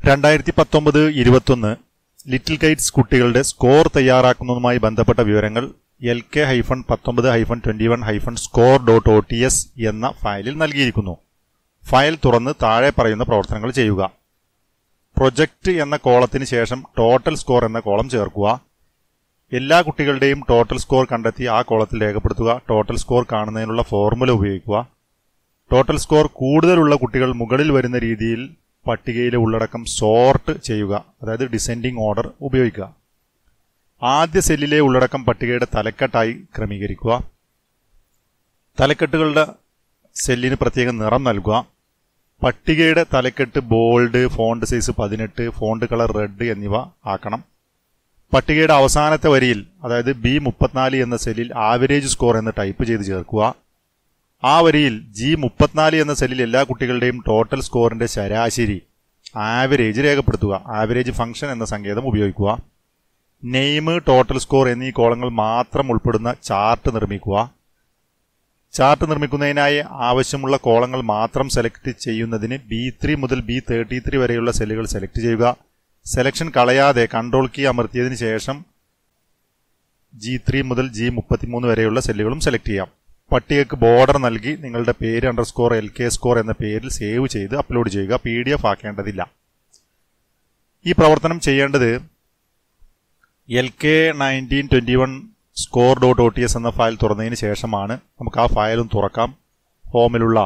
രണ്ടായിരത്തി പത്തൊമ്പത് ഇരുപത്തൊന്ന് ലിറ്റിൽ കൈറ്റ്സ് കുട്ടികളുടെ സ്കോർ തയ്യാറാക്കുന്നതുമായി ബന്ധപ്പെട്ട വിവരങ്ങൾ എൽ കെ ഹൈഫൺ പത്തൊമ്പത് hyphen twenty one hyphen score dot O T S എന്ന ഫയലിൽ നൽകിയിരിക്കുന്നു ഫയൽ തുറന്ന് താഴെ പറയുന്ന പ്രവർത്തനങ്ങൾ ചെയ്യുക പ്രൊജക്റ്റ് എന്ന കോളത്തിന് ശേഷം ടോട്ടൽ സ്കോർ എന്ന കോളം ചേർക്കുക എല്ലാ കുട്ടികളുടെയും ടോട്ടൽ സ്കോർ കണ്ടെത്തി ആ കോളത്തിൽ രേഖപ്പെടുത്തുക ടോട്ടൽ സ്കോർ കാണുന്നതിനുള്ള ഫോർമുല ഉപയോഗിക്കുക ടോട്ടൽ സ്കോർ കൂടുതലുള്ള കുട്ടികൾ മുകളിൽ വരുന്ന രീതിയിൽ പട്ടികയിലെ ഉള്ളടക്കം സോർട്ട് ചെയ്യുക അതായത് ഡിസെൻഡിങ് ഓർഡർ ഉപയോഗിക്കുക ആദ്യ സെല്ലിലെ ഉള്ളടക്കം പട്ടികയുടെ തലക്കെട്ടായി ക്രമീകരിക്കുക തലക്കെട്ടുകളുടെ സെല്ലിന് പ്രത്യേക നിറം നൽകുക പട്ടികയുടെ തലക്കെട്ട് ബോൾഡ് ഫോണ്ട് സൈസ് പതിനെട്ട് ഫോണ്ട് കളർ റെഡ് എന്നിവ ആക്കണം പട്ടികയുടെ അവസാനത്തെ വരിയിൽ അതായത് ബി മുപ്പത്തിനാല് എന്ന സെല്ലിൽ ആവറേജ് സ്കോർ എന്ന് ടൈപ്പ് ചെയ്ത് ചേർക്കുക ആ വരിയിൽ ജി മുപ്പത്തിനാല് എന്ന സെല്ലിൽ എല്ലാ കുട്ടികളുടെയും ടോട്ടൽ സ്കോറിന്റെ ശരാശരി ആവറേജ് രേഖപ്പെടുത്തുക ആവറേജ് ഫംഗ്ഷൻ എന്ന സങ്കേതം ഉപയോഗിക്കുക നെയിം ടോട്ടൽ സ്കോർ എന്നീ കോളങ്ങൾ മാത്രം ഉൾപ്പെടുന്ന ചാർട്ട് നിർമ്മിക്കുക ചാർട്ട് നിർമ്മിക്കുന്നതിനായി ആവശ്യമുള്ള കോളങ്ങൾ മാത്രം സെലക്ട് ചെയ്യുന്നതിന് ബി ത്രീ മുതൽ ബി തേർട്ടി ത്രീ വരെയുള്ള സെല്ലുകൾ സെലക്ട് ചെയ്യുക സെലക്ഷൻ കളയാതെ കൺട്രോൾ കീ അമർത്തിയതിനു ശേഷം ജി ത്രീ മുതൽ ജി മുപ്പത്തിമൂന്ന് വരെയുള്ള സെല്ലുകളും സെലക്ട് ചെയ്യാം പട്ടികയ്ക്ക് ബോർഡർ നൽകി നിങ്ങളുടെ പേര് അണ്ടർസ്കോർ എൽ കെ സ്കോർ എന്ന പേരിൽ സേവ് ചെയ്ത് അപ്ലോഡ് ചെയ്യുക പി ഡി എഫ് ആക്കേണ്ടതില്ല ഈ പ്രവർത്തനം ചെയ്യേണ്ടത് L K nineteen twenty one score dot O T S എന്ന ഫയൽ തുറന്നതിന് ശേഷമാണ് നമുക്ക് ആ ഫയലും തുറക്കാം ഹോമിലുള്ള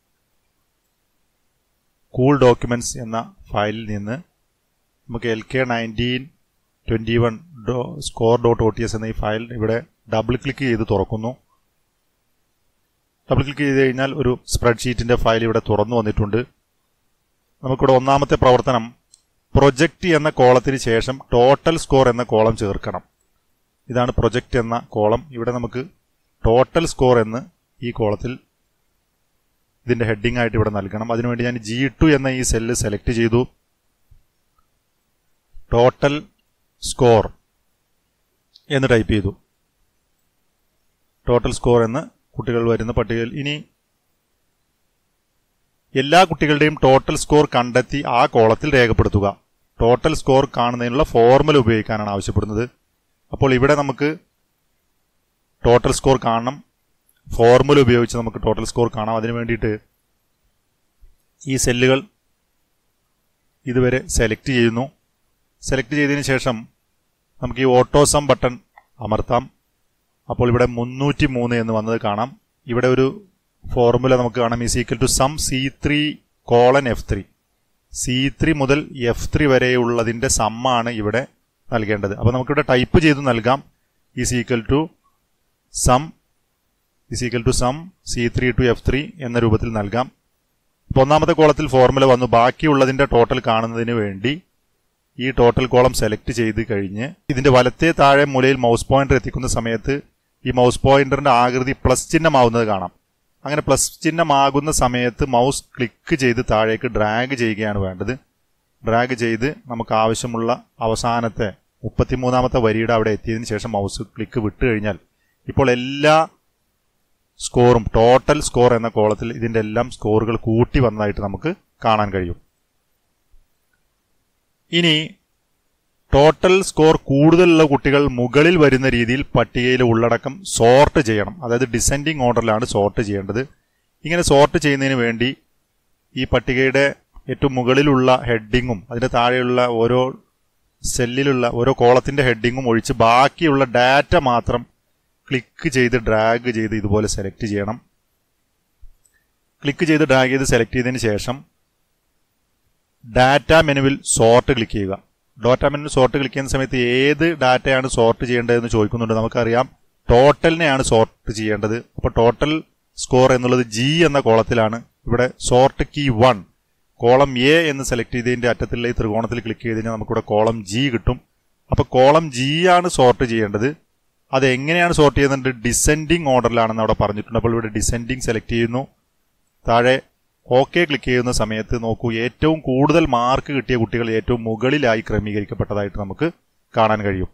കൂൾ ഡോക്യുമെന്റ്സ് എന്ന ഫയലിൽ നിന്ന് നമുക്ക് L K nineteen twenty one score dot O T S എന്ന ഈ ഫയൽ ഇവിടെ ഡബിൾ ക്ലിക്ക് ചെയ്ത് തുറക്കുന്നു ഡബിൾ ക്ലിക്ക് ചെയ്ത് കഴിഞ്ഞാൽ ഒരു സ്പ്രെഡ്ഷീറ്റിന്റെ ഫയൽ ഇവിടെ തുറന്നു വന്നിട്ടുണ്ട് നമുക്കിവിടെ ഒന്നാമത്തെ പ്രവർത്തനം പ്രൊജക്റ്റ് എന്ന കോളത്തിന് ശേഷം ടോട്ടൽ സ്കോർ എന്ന കോളം ചേർക്കണം ഇതാണ് പ്രൊജക്റ്റ് എന്ന കോളം ഇവിടെ നമുക്ക് ടോട്ടൽ സ്കോർ എന്ന് ഈ കോളത്തിൽ ഇതിന്റെ ഹെഡിംഗ് ആയിട്ട് ഇവിടെ നൽകണം അതിനുവേണ്ടി ഞാൻ ജി ടു എന്ന ഈ സെല്ല് സെലക്ട് ചെയ്തു ടോട്ടൽ സ്കോർ എന്ന് ടൈപ്പ് ചെയ്തു ടോട്ടൽ സ്കോർ എന്ന് കുട്ടികൾ വരുന്ന പട്ടികയിൽ ഇനി എല്ലാ കുട്ടികളുടെയും ടോട്ടൽ സ്കോർ കണ്ടെത്തി ആ കോളത്തിൽ രേഖപ്പെടുത്തുക ടോട്ടൽ സ്കോർ കാണുന്നതിനുള്ള ഫോർമുല ഉപയോഗിക്കാനാണ് ആവശ്യപ്പെടുന്നത് അപ്പോൾ ഇവിടെ നമുക്ക് ടോട്ടൽ സ്കോർ കാണണം ഫോർമുല ഉപയോഗിച്ച് നമുക്ക് ടോട്ടൽ സ്കോർ കാണാം അതിനു വേണ്ടിയിട്ട് ഈ സെല്ലുകൾ ഇതുവരെ സെലക്ട് ചെയ്യുന്നു സെലക്ട് ചെയ്തതിന് ശേഷം നമുക്ക് ഈ ഓട്ടോസം ബട്ടൺ അമർത്താം അപ്പോൾ ഇവിടെ മുന്നൂറ്റി മൂന്ന് എന്ന് വന്നത് കാണാം ഇവിടെ ഒരു ഫോർമുല നമുക്ക് കാണാം is equal to sum C three colon F three C three മുതൽ എഫ് ത്രീ വരെയുള്ളതിന്റെ സമ്മാണ് ഇവിടെ നൽകേണ്ടത് അപ്പോൾ നമുക്കിവിടെ ടൈപ്പ് ചെയ്ത് നൽകാം is equal to sum is equal to sum C three to F three എന്ന രൂപത്തിൽ നൽകാം അപ്പോൾ ഒന്നാമത്തെ കോളത്തിൽ ഫോർമുല വന്നു ബാക്കിയുള്ളതിന്റെ ടോട്ടൽ കാണുന്നതിന് വേണ്ടി ഈ ടോട്ടൽ കോളം സെലക്ട് ചെയ്ത് കഴിഞ്ഞ് ഇതിന്റെ വലത്തെ താഴെ മൂലയിൽ മൗസ് പോയിന്റർ എത്തിക്കുന്ന സമയത്ത് ഈ മൗസ് പോയിന്ററിന്റെ ആകൃതി പ്ലസ് ചിഹ്നമാവുന്നത് കാണാം അങ്ങനെ പ്ലസ് ചിഹ്നമാകുന്ന സമയത്ത് മൗസ് ക്ലിക്ക് ചെയ്ത് താഴേക്ക് ഡ്രാഗ് ചെയ്യുകയാണ് വേണ്ടത് ഡ്രാഗ് ചെയ്ത് നമുക്ക് ആവശ്യമുള്ള അവസാനത്തെ മുപ്പത്തിമൂന്നാമത്തെ വരിയുടെ അവിടെ എത്തിയതിനു ശേഷം മൗസ് ക്ലിക്ക് വിട്ടു കഴിഞ്ഞാൽ ഇപ്പോൾ എല്ലാ സ്കോറും ടോട്ടൽ സ്കോർ എന്ന കോളത്തിൽ ഇതിന്റെ എല്ലാം സ്കോറുകൾ കൂട്ടി വന്നതായിട്ട് നമുക്ക് കാണാൻ കഴിയും ഇനി ടോട്ടൽ സ്കോർ കൂടുതലുള്ള കുട്ടികൾ മുകളിൽ വരുന്ന രീതിയിൽ പട്ടികയിലെ ഉള്ളടക്കം സോർട്ട് ചെയ്യണം അതായത് ഡിസെൻഡിങ് ഓർഡറിലാണ് സോർട്ട് ചെയ്യേണ്ടത് ഇങ്ങനെ സോർട്ട് ചെയ്യുന്നതിന് വേണ്ടി ഈ പട്ടികയുടെ ഏറ്റവും മുകളിലുള്ള ഹെഡിങ്ങും അതിന്റെ താഴെയുള്ള ഓരോ സെല്ലിലുള്ള ഓരോ കോളത്തിന്റെ ഹെഡിങ്ങും ഒഴിച്ച് ബാക്കിയുള്ള ഡാറ്റ മാത്രം ക്ലിക്ക് ചെയ്ത് ഡ്രാഗ് ചെയ്ത് ഇതുപോലെ സെലക്ട് ചെയ്യണം ക്ലിക്ക് ചെയ്ത് ഡ്രാഗ് ചെയ്ത് സെലക്ട് ചെയ്തതിന് ശേഷം ഡാറ്റ മെനുവിൽ സോർട്ട് ക്ലിക്ക് ചെയ്യുക ഡാറ്റ മെനുവിൽ സോർട്ട് ക്ലിക്ക് ചെയ്യുന്ന സമയത്ത് ഏത് ഡാറ്റയാണ് സോർട്ട് ചെയ്യേണ്ടതെന്ന് ചോദിക്കുന്നുണ്ട് നമുക്കറിയാം ടോട്ടലിനെയാണ് സോർട്ട് ചെയ്യേണ്ടത് അപ്പോൾ ടോട്ടൽ സ്കോർ എന്നുള്ളത് ജി എന്ന കോളത്തിലാണ് ഇവിടെ sort key one column A എന്ന് സെലക്ട് ചെയ്തതിന്റെ അറ്റത്തിലുള്ള ഈ ത്രികോണത്തിൽ ക്ലിക്ക് ചെയ്ത് കഴിഞ്ഞാൽ നമുക്കിവിടെ കോളം ജി കിട്ടും അപ്പോൾ കോളം ജി ആണ് സോർട്ട് ചെയ്യേണ്ടത് അത് എങ്ങനെയാണ് സോർട്ട് ചെയ്യുന്നത് ഡിസെൻഡിങ് ഓർഡറിലാണെന്ന് അവിടെ പറഞ്ഞിട്ടുണ്ട് അപ്പോൾ ഇവിടെ ഡിസെൻഡിങ് സെലക്ട് ചെയ്യുന്നു താഴെ ഓക്കെ ക്ലിക്ക് ചെയ്യുന്ന സമയത്ത് നോക്കൂ ഏറ്റവും കൂടുതൽ മാർക്ക് കിട്ടിയ കുട്ടികൾ ഏറ്റവും മുകളിലായി ക്രമീകരിക്കപ്പെട്ടതായിട്ട് നമുക്ക് കാണാൻ കഴിയും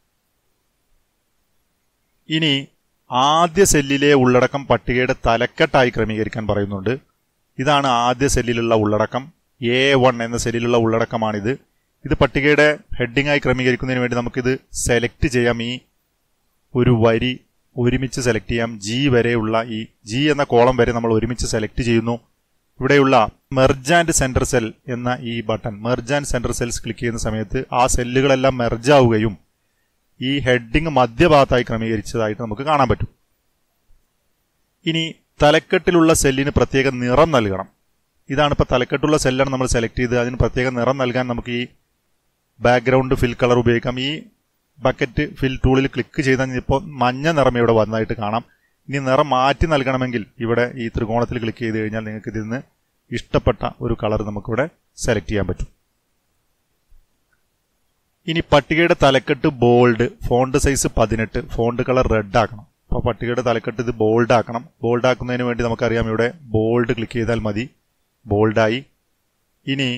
ഇനി ആദ്യ സെല്ലിലെ ഉള്ളടക്കം പട്ടികയുടെ തലക്കെട്ടായി ക്രമീകരിക്കാൻ പറയുന്നുണ്ട് ഇതാണ് ആദ്യ സെല്ലിലുള്ള ഉള്ളടക്കം എ വൺ എന്ന സെല്ലിലുള്ള ഉള്ളടക്കമാണിത് ഇത് പട്ടികയുടെ ഹെഡിങ്ങായി ക്രമീകരിക്കുന്നതിന് വേണ്ടി നമുക്കിത് സെലക്ട് ചെയ്യാം ഈ ഒരു വരി ഒരുമിച്ച് സെലക്ട് ചെയ്യാം ജി വരെയുള്ള ഈ ജി എന്ന കോളം വരെ നമ്മൾ ഒരുമിച്ച് സെലക്ട് ചെയ്യുന്നു ഇവിടെയുള്ള മെർജ് ആൻഡ് സെന്റർ സെൽ എന്ന ഈ button merge and centre cells click ചെയ്യുന്ന സമയത്ത് ആ സെല്ലുകളെല്ലാം മെർജ് ആവുകയും ഈ ഹെഡിങ് മധ്യഭാഗത്തായി ക്രമീകരിച്ചതായിട്ട് നമുക്ക് കാണാൻ പറ്റും ഇനി തലക്കെട്ടിലുള്ള സെല്ലിന് പ്രത്യേക നിറം നൽകണം ഇതാണ് ഇപ്പോൾ തലക്കെട്ടുള്ള സെല്ലാണ് നമ്മൾ സെലക്ട് ചെയ്ത് അതിന് പ്രത്യേക നിറം നൽകാൻ നമുക്ക് ഈ ബാക്ക്ഗ്രൗണ്ട് ഫിൽ കളർ ഉപയോഗിക്കാം ഈ ബക്കറ്റ് ഫിൽ ടൂളിൽ ക്ലിക്ക് ചെയ്താൽ ഇപ്പോൾ മഞ്ഞ നിറം ഇവിടെ വന്നതായിട്ട് കാണാം ഇനി നിറം മാറ്റി നൽകണമെങ്കിൽ ഇവിടെ ഈ ത്രികോണത്തിൽ ക്ലിക്ക് ചെയ്ത് കഴിഞ്ഞാൽ നിങ്ങൾക്ക് ഇതിൽ നിന്ന് ഇഷ്ടപ്പെട്ട ഒരു കളർ നമുക്കിവിടെ സെലക്ട് ചെയ്യാൻ പറ്റും ഇനി പട്ടികയുടെ തലക്കെട്ട് ബോൾഡ് ഫോണ്ട് സൈസ് പതിനെട്ട് ഫോണ്ട് കളർ റെഡ് ആക്കണം അപ്പോൾ പട്ടികയുടെ തലക്കെട്ട് ഇത് ബോൾഡ് ആക്കണം ബോൾഡ് ആക്കുന്നതിന് വേണ്ടി നമുക്കറിയാം ഇവിടെ ബോൾഡ് ക്ലിക്ക് ചെയ്താൽ മതി ബോൾഡായി ഇനി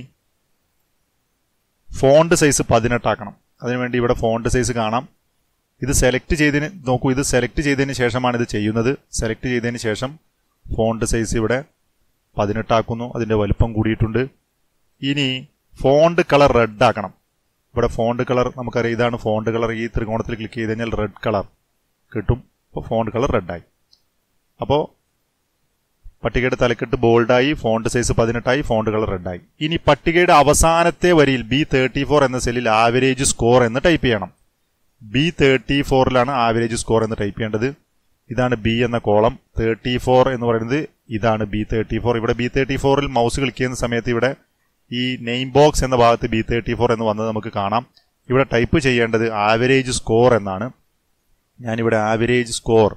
ഫോണ്ട് സൈസ് പതിനെട്ടാക്കണം അതിനുവേണ്ടി ഇവിടെ ഫോണ്ട് സൈസ് കാണാം ഇത് സെലക്ട് ചെയ്തതിന് നോക്കൂ ഇത് സെലക്ട് ചെയ്തതിന് ശേഷമാണ് ഇത് ചെയ്യുന്നത് സെലക്ട് ചെയ്തതിന് ശേഷം ഫോണ്ട് സൈസ് ഇവിടെ പതിനെട്ടാക്കുന്നു അതിൻ്റെ വലുപ്പം കൂടിയിട്ടുണ്ട് ഇനി ഫോണ്ട് കളർ റെഡ് ആക്കണം ഇവിടെ ഫോണ്ട് കളർ നമുക്കറിയാം ഇതാണ് ഫോണ്ട് കളർ ഈ ത്രികോണത്തിൽ ക്ലിക്ക് ചെയ്ത് കഴിഞ്ഞാൽ റെഡ് കളർ കിട്ടും അപ്പോൾ ഫോണ്ട് കളർ റെഡായി അപ്പോൾ പട്ടികയുടെ തലക്കെട്ട് ബോൾഡായി ഫോണ്ട് സൈസ് പതിനെട്ടായി ഫോണ്ട് കളർ റെഡായി ഇനി പട്ടികയുടെ അവസാനത്തെ വരിയിൽ ബി തേർട്ടി ഫോർ എന്ന സെല്ലിൽ ആവറേജ് സ്കോർ എന്ന് ടൈപ്പ് ചെയ്യണം ബി തേർട്ടി ഫോറിലാണ് ആവറേജ് സ്കോർ എന്ന് ടൈപ്പ് ചെയ്യേണ്ടത് ഇതാണ് ബി എന്ന കോളം തേർട്ടി ഫോർ എന്ന് പറയുന്നത് ഇതാണ് ബി തേർട്ടി ഫോർ ഇവിടെ ബി തേർട്ടി ഫോറിൽ മൗസ് ക്ലിക്ക് ചെയ്യുന്ന സമയത്ത് ഇവിടെ ഈ നെയിം ബോക്സ് എന്ന ഭാഗത്ത് ബി തേർട്ടി ഫോർ എന്ന് വന്നത് നമുക്ക് കാണാം ഇവിടെ ടൈപ്പ് ചെയ്യേണ്ടത് ആവറേജ് സ്കോർ എന്നാണ് ഞാനിവിടെ ആവറേജ് സ്കോർ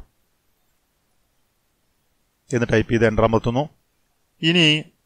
എന്ന് ടൈപ്പ് ചെയ്ത് എൻ്റർ അമർത്തുന്നു ഇനി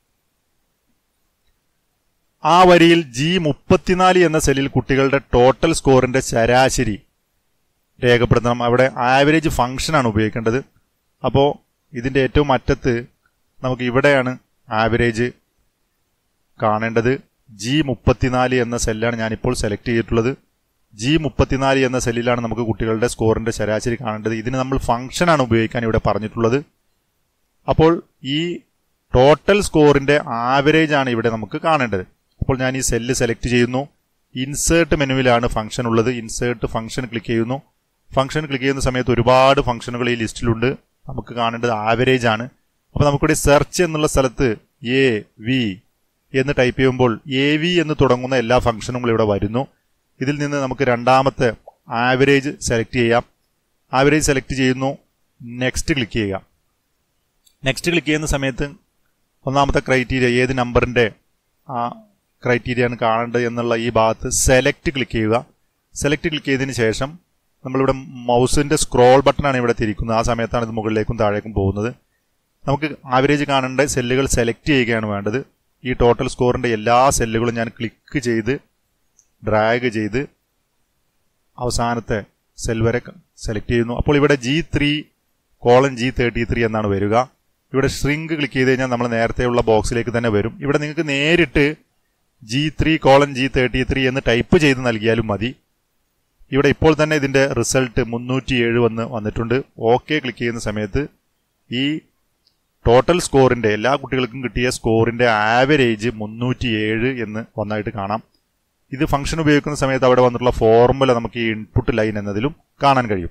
ആ വരിയിൽ ജി മുപ്പത്തിനാല് എന്ന സെല്ലിൽ കുട്ടികളുടെ ടോട്ടൽ സ്കോറിന്റെ ശരാശരി രേഖപ്പെടുത്തണം അവിടെ ആവറേജ് ഫംഗ്ഷനാണ് ഉപയോഗിക്കേണ്ടത് അപ്പോൾ ഇതിൻ്റെ ഏറ്റവും അറ്റത്ത് നമുക്ക് ഇവിടെയാണ് ആവറേജ് കാണേണ്ടത് ജി മുപ്പത്തിനാല് എന്ന സെല്ലാണ് ഞാനിപ്പോൾ സെലക്ട് ചെയ്തിട്ടുള്ളത് ജി മുപ്പത്തിനാല് എന്ന സെല്ലിലാണ് നമുക്ക് കുട്ടികളുടെ സ്കോറിന്റെ ശരാശരി കാണേണ്ടത് ഇതിന് നമ്മൾ ഫംഗ്ഷനാണ് ഉപയോഗിക്കാൻ ഇവിടെ പറഞ്ഞിട്ടുള്ളത് അപ്പോൾ ഈ ടോട്ടൽ സ്കോറിന്റെ ആവറേജ് ആണ് ഇവിടെ നമുക്ക് കാണേണ്ടത് അപ്പോൾ ഞാൻ ഈ സെല്ല് സെലക്ട് ചെയ്യുന്നു ഇൻസേർട്ട് മെനുവിലാണ് ഫംഗ്ഷൻ ഉള്ളത് ഇൻസേർട്ട് ഫംഗ്ഷൻ ക്ലിക്ക് ചെയ്യുന്നു ഫംഗ്ഷൻ ക്ലിക്ക് ചെയ്യുന്ന സമയത്ത് ഒരുപാട് ഫംഗ്ഷനുകൾ ഈ ലിസ്റ്റിലുണ്ട് നമുക്ക് കാണേണ്ടത് ആവറേജ് ആണ് അപ്പോൾ നമുക്കിവിടെ സെർച്ച് എന്നുള്ള സ്ഥലത്ത് എ വി എന്ന് ടൈപ്പ് ചെയ്യുമ്പോൾ എ വി എന്ന് തുടങ്ങുന്ന എല്ലാ ഫംഗ്ഷനുകളും ഇവിടെ വരുന്നു ഇതിൽ നിന്ന് നമുക്ക് രണ്ടാമത്തെ ആവറേജ് സെലക്ട് ചെയ്യാം ആവറേജ് സെലക്ട് ചെയ്യുന്നു നെക്സ്റ്റ് ക്ലിക്ക് ചെയ്യുക നെക്സ്റ്റ് ക്ലിക്ക് ചെയ്യുന്ന സമയത്ത് ഒന്നാമത്തെ ക്രൈറ്റീരിയ ഏത് നമ്പറിൻ്റെ ആ ക്രൈറ്റീരിയ ആണ് കാണേണ്ടത് എന്നുള്ള ഈ ഭാഗത്ത് സെലക്ട് ക്ലിക്ക് ചെയ്യുക സെലക്ട് ക്ലിക്ക് ചെയ്തതിന് ശേഷം നമ്മളിവിടെ മൗസിൻ്റെ സ്ക്രോൾ ബട്ടണാണ് ഇവിടെ തിരിക്കുന്നത് ആ സമയത്താണ് ഇത് മുകളിലേക്കും താഴേക്കും പോകുന്നത് നമുക്ക് ആവറേജ് കാണേണ്ട സെല്ലുകൾ സെലക്ട് ചെയ്യുകയാണ് വേണ്ടത് ഈ ടോട്ടൽ സ്കോറിൻ്റെ എല്ലാ സെല്ലുകളും ഞാൻ ക്ലിക്ക് ചെയ്ത് ഡ്രാഗ് ചെയ്ത് അവസാനത്തെ സെൽ വരെ സെലക്ട് ചെയ്യുന്നു അപ്പോൾ ഇവിടെ G three colon G thirty three എന്നാണ് വരിക ഇവിടെ ഷ്രിങ്ക് ക്ലിക്ക് ചെയ്ത് കഴിഞ്ഞാൽ നമ്മൾ നേരത്തെയുള്ള ബോക്സിലേക്ക് തന്നെ വരും ഇവിടെ നിങ്ങൾക്ക് നേരിട്ട് G three colon G thirty three എന്ന് ടൈപ്പ് ചെയ്ത് നൽകിയാലും മതി ഇവിടെ ഇപ്പോൾ തന്നെ ഇതിന്റെ റിസൾട്ട് മുന്നൂറ്റി ഏഴ് വന്ന് വന്നിട്ടുണ്ട് ഓക്കെ ക്ലിക്ക് ചെയ്യുന്ന സമയത്ത് ഈ ടോട്ടൽ സ്കോറിന്റെ എല്ലാ കുട്ടികൾക്കും കിട്ടിയ സ്കോറിന്റെ ആവറേജ് മുന്നൂറ്റി ഏഴ് എന്ന് വന്നായിട്ട് കാണാം ഇത് ഫംഗ്ഷൻ ഉപയോഗിക്കുന്ന സമയത്ത് അവിടെ വന്നിട്ടുള്ള ഫോർമുല നമുക്ക് ഈ ഇൻപുട്ട് ലൈൻ എന്നതിലും കാണാൻ കഴിയും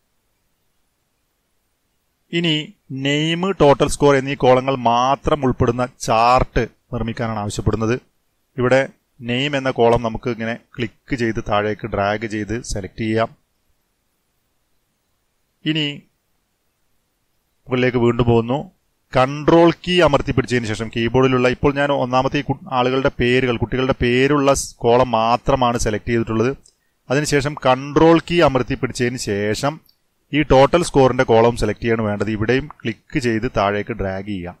ഇനി നെയിം ടോട്ടൽ സ്കോർ എന്നീ കോളങ്ങൾ മാത്രം ഉൾപ്പെടുന്ന ചാർട്ട് നിർമ്മിക്കാനാണ് ആവശ്യപ്പെടുന്നത് ഇവിടെ നെയിം എന്ന കോളം നമുക്ക് ഇങ്ങനെ ക്ലിക്ക് ചെയ്ത് താഴേക്ക് ഡ്രാഗ് ചെയ്ത് സെലക്ട് ചെയ്യാം ഇനി മുകളിലേക്ക് വീണ്ടും പോകുന്നു കൺട്രോൾ കീ അമർത്തി പിടിച്ചതിന് ശേഷം കീബോർഡിലുള്ള ഇപ്പോൾ ഞാൻ ഒന്നാമത്തെ ഈ കു- ആളുകളുടെ പേരുകൾ കുട്ടികളുടെ പേരുള്ള സ് കോളം മാത്രമാണ് സെലക്ട് ചെയ്തിട്ടുള്ളത് അതിനുശേഷം കൺട്രോൾ കീ അമർത്തി പിടിച്ചതിന് ശേഷം ഈ ടോട്ടൽ സ്കോറിന്റെ കോളം സെലക്ട് ചെയ്യാണ് വേണ്ടത് ഇവിടെയും ക്ലിക്ക് ചെയ്ത് താഴേക്ക് ഡ്രാഗ് ചെയ്യാം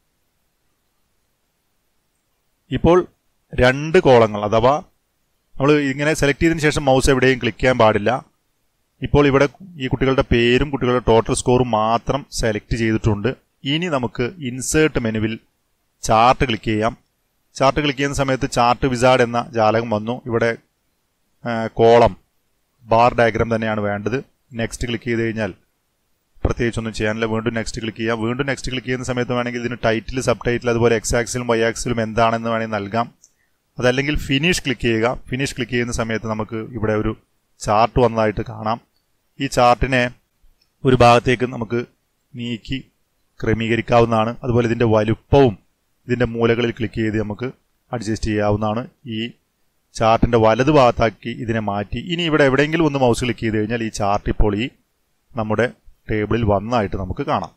ഇപ്പോൾ രണ്ട് കോളങ്ങൾ അഥവാ നമ്മൾ ഇങ്ങനെ സെലക്ട് ചെയ്തതിന് ശേഷം മൗസ് എവിടെയും ക്ലിക്ക് ചെയ്യാൻ പാടില്ല ഇപ്പോൾ ഇവിടെ ഈ കുട്ടികളുടെ പേരും കുട്ടികളുടെ ടോട്ടൽ സ്കോറും മാത്രം സെലക്ട് ചെയ്തിട്ടുണ്ട് ഇനി നമുക്ക് ഇൻസേർട്ട് മെനുവിൽ ചാർട്ട് ക്ലിക്ക് ചെയ്യാം ചാർട്ട് ക്ലിക്ക് ചെയ്യുന്ന സമയത്ത് ചാർട്ട് വിസാർഡ് എന്ന ജാലകം വന്നു ഇവിടെ കോളം ബാർ ഡയഗ്രാം തന്നെയാണ് വേണ്ടത് നെക്സ്റ്റ് ക്ലിക്ക് ചെയ്ത് കഴിഞ്ഞാൽ പ്രത്യേകിച്ചൊന്നും ചെയ്യാനില്ല വീണ്ടും നെക്സ്റ്റ് ക്ലിക്ക് ചെയ്യാം വീണ്ടും നെക്സ്റ്റ് ക്ലിക്ക് ചെയ്യുന്ന സമയത്ത് വേണമെങ്കിൽ ഇതിന് ടൈറ്റിൽ സബ് ടൈറ്റിൽ അതുപോലെ എക്സ് ആക്സിലും വൈ ആക്സിലും എന്താണെന്ന് വേണമെങ്കിൽ നൽകാം അതല്ലെങ്കിൽ ഫിനിഷ് ക്ലിക്ക് ചെയ്യുക ഫിനിഷ് ക്ലിക്ക് ചെയ്യുന്ന സമയത്ത് നമുക്ക് ഇവിടെ ഒരു ചാർട്ട് വന്നതായിട്ട് കാണാം ഈ ചാർട്ടിനെ ഒരു ഭാഗത്തേക്ക് നമുക്ക് നീക്കി ക്രമീകരിക്കാവുന്നതാണ് അതുപോലെ ഇതിൻ്റെ വലുപ്പവും ഇതിൻ്റെ മൂലകളിൽ ക്ലിക്ക് ചെയ്ത് നമുക്ക് അഡ്ജസ്റ്റ് ചെയ്യാവുന്നതാണ് ഈ ചാർട്ടിൻ്റെ വലത് ഭാഗത്താക്കി ഇതിനെ മാറ്റി ഇനി ഇവിടെ എവിടെയെങ്കിലും ഒന്ന് മൗസ് ക്ലിക്ക് ചെയ്ത് കഴിഞ്ഞാൽ ഈ ചാർട്ട് ഇപ്പോൾ ഈ നമ്മുടെ ടേബിളിൽ വന്നതായിട്ട് നമുക്ക് കാണാം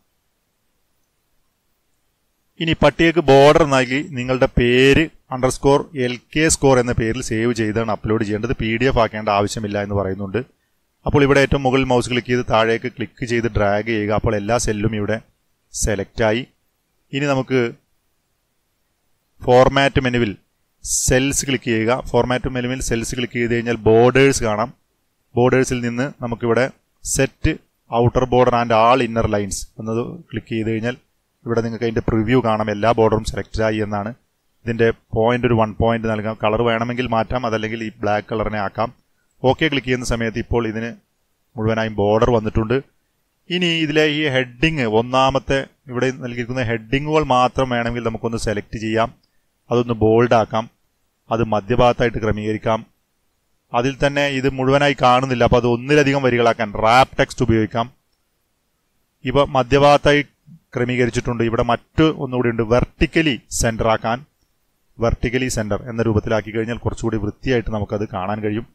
ഇനി പട്ടികക്ക് ബോർഡർ നൽകി നിങ്ങളുടെ പേര് അണ്ടർസ്കോർ എൽ കെ സ്കോർ എന്ന പേരിൽ സേവ് ചെയ്താണ് അപ്ലോഡ് ചെയ്യേണ്ടത് പി ഡി എഫ് ആക്കേണ്ട ആവശ്യമില്ല എന്ന് പറയുന്നുണ്ട് അപ്പോൾ ഇവിടെ ഏറ്റവും മുകളിൽ മൗസ് ക്ലിക്ക് ചെയ്ത് താഴേക്ക് ക്ലിക്ക് ചെയ്ത് ഡ്രാഗ് ചെയ്യുക അപ്പോൾ എല്ലാ സെല്ലും ഇവിടെ സെലക്ട് ആയി ഇനി നമുക്ക് ഫോർമാറ്റ് മെനുവിൽ സെൽസ് ക്ലിക്ക് ചെയ്യുക ഫോർമാറ്റ് മെനുവിൽ സെൽസ് ക്ലിക്ക് ചെയ്ത് കഴിഞ്ഞാൽ ബോർഡേഴ്സ് കാണാം ബോർഡേഴ്സിൽ നിന്ന് നമുക്കിവിടെ set outer border and all inner lines എന്നത് ക്ലിക്ക് ചെയ്ത് കഴിഞ്ഞാൽ ഇവിടെ നിങ്ങൾക്ക് അതിന്റെ പ്രിവ്യൂ കാണാം എല്ലാ ബോർഡറും സെലക്ട് ആയി എന്നാണ് ഇതിന്റെ പോയിന്റ് ഒരു വൺ പോയിന്റ് നൽകാം കളർ വേണമെങ്കിൽ മാറ്റാം അതല്ലെങ്കിൽ ഈ ബ്ലാക്ക് കളറിനെ ആക്കാം ഓക്കെ ക്ലിക്ക് ചെയ്യുന്ന സമയത്ത് ഇപ്പോൾ ഇതിന് മുഴുവനായും ബോർഡർ വന്നിട്ടുണ്ട് ഇനി ഇതിലെ ഈ ഹെഡിങ് ഒന്നാമത്തെ ഇവിടെ നൽകിയിരിക്കുന്ന ഹെഡിങ്ങുകൾ മാത്രം വേണമെങ്കിൽ നമുക്കൊന്ന് സെലക്ട് ചെയ്യാം അതൊന്ന് ബോൾഡ് ആക്കാം അത് മധ്യഭാഗത്തായിട്ട് ക്രമീകരിക്കാം അതിൽ തന്നെ ഇത് മുഴുവനായി കാണുന്നില്ല അപ്പോൾ അത് ഒന്നിലധികം വരികളാക്കാൻ റാപ്പ് ടെക്സ്റ്റ് ഉപയോഗിക്കാം ഇവ മധ്യഭാഗത്തായി ക്രമീകരിച്ചിട്ടുണ്ട് ഇവിടെ മറ്റു ഒന്നുകൂടി ഉണ്ട് വെർട്ടിക്കലി സെന്റർ ആക്കാൻ വെർട്ടിക്കലി സെന്റർ എന്ന രൂപത്തിലാക്കി കഴിഞ്ഞാൽ കുറച്ചുകൂടി വൃത്തിയായിട്ട് നമുക്കത് കാണാൻ കഴിയും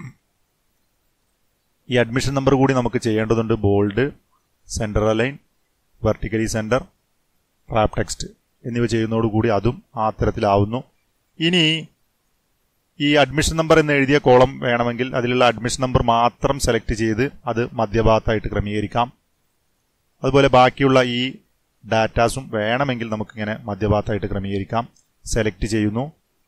ഈ അഡ്മിഷൻ നമ്പർ കൂടി നമുക്ക് ചെയ്യേണ്ടതുണ്ട് bold centre align vertically centre wrap text എന്നിവ ചെയ്യുന്നതോടുകൂടി അതും ആ തരത്തിലാവുന്നു ഇനി ഈ അഡ്മിഷൻ നമ്പർ എന്ന് എഴുതിയ കോളം വേണമെങ്കിൽ അതിലുള്ള അഡ്മിഷൻ നമ്പർ മാത്രം സെലക്ട് ചെയ്ത് അത് മധ്യഭാഗത്തായിട്ട് ക്രമീകരിക്കാം അതുപോലെ ബാക്കിയുള്ള ഈ ഡാറ്റാസും വേണമെങ്കിൽ നമുക്കിങ്ങനെ മധ്യഭാഗത്തായിട്ട് ക്രമീകരിക്കാം സെലക്ട് ചെയ്യുന്നു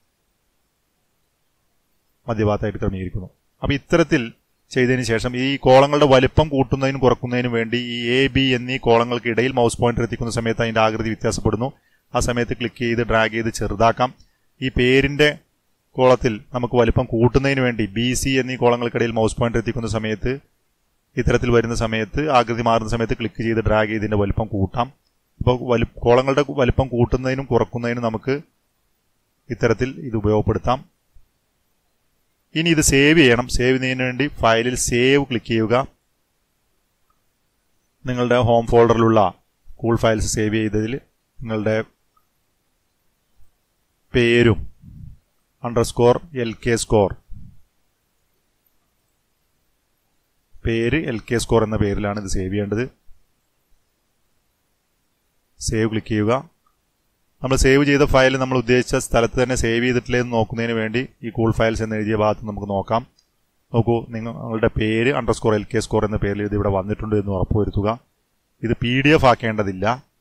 മധ്യഭാഗത്തായിട്ട് ക്രമീകരിക്കുന്നു അപ്പോൾ ഇത്തരത്തിൽ ചെയ്തതിന് ശേഷം ഈ കോളങ്ങളുടെ വലിപ്പം കൂട്ടുന്നതിനും കുറക്കുന്നതിനും വേണ്ടി ഈ എ ബി എന്നീ കോളങ്ങൾക്ക് ഇടയിൽ മൗസ് പോയിന്റർ എത്തിക്കുന്ന സമയത്ത് അതിന്റെ ആകൃതി വ്യത്യാസപ്പെടുന്നു ആ സമയത്ത് ക്ലിക്ക് ചെയ്ത് ഡ്രാഗ് ചെയ്ത് ചെറുതാക്കാം ഈ പേരിന്റെ കോളത്തിൽ നമുക്ക് വലിപ്പം കൂട്ടുന്നതിന് വേണ്ടി ബി സി എന്നീ കോളങ്ങൾക്കിടയിൽ മൗസ് പോയിന്റർ എത്തിക്കുന്ന സമയത്ത് ഇത്തരത്തിൽ വരുന്ന സമയത്ത് ആകൃതി മാറുന്ന സമയത്ത് ക്ലിക്ക് ചെയ്ത് ഡ്രാഗ് ചെയ്ത് ഇതിന്റെ വലിപ്പം കൂട്ടാം അപ്പോൾ വലി കോളങ്ങളുടെ വലിപ്പം കൂട്ടുന്നതിനും കുറക്കുന്നതിനും നമുക്ക് ഇത്തരത്തിൽ ഇത് ഉപയോഗപ്പെടുത്താം ഇനി ഇത് സേവ് ചെയ്യണം സേവ് ചെയ്യുന്നതിന് വേണ്ടി ഫയലിൽ സേവ് ക്ലിക്ക് ചെയ്യുക നിങ്ങളുടെ ഹോം ഫോൾഡറിലുള്ള കൂൾ ഫയൽസ് സേവ് ചെയ്തതിൽ നിങ്ങളുടെ പേരും അണ്ടർസ്കോർ എൽ കെ സ്കോർ പേര് എൽ കെ സ്കോർ എന്ന പേരിലാണ് ഇത് സേവ് ചെയ്യേണ്ടത് സേവ് ക്ലിക്ക് ചെയ്യുക നമ്മൾ സേവ് ചെയ്ത ഫയൽ നമ്മൾ ഉദ്ദേശിച്ച സ്ഥലത്ത് തന്നെ സേവ് ചെയ്തിട്ടില്ലേ എന്ന് നോക്കുന്നതിന് വേണ്ടി ഈ കൂൾ ഫയൽസ് എന്ന് എഴുതിയ ഭാഗത്ത് നമുക്ക് നോക്കാം നോക്കൂ നിങ്ങളുടെ പേര് അണ്ടർസ്കോർ എൽ കെ സ്കോർ എന്ന പേരിൽ ഇത് ഇവിടെ വന്നിട്ടുണ്ട് എന്ന് ഉറപ്പുവരുത്തുക ഇത് പി ഡി എഫ് ആക്കേണ്ടതില്ല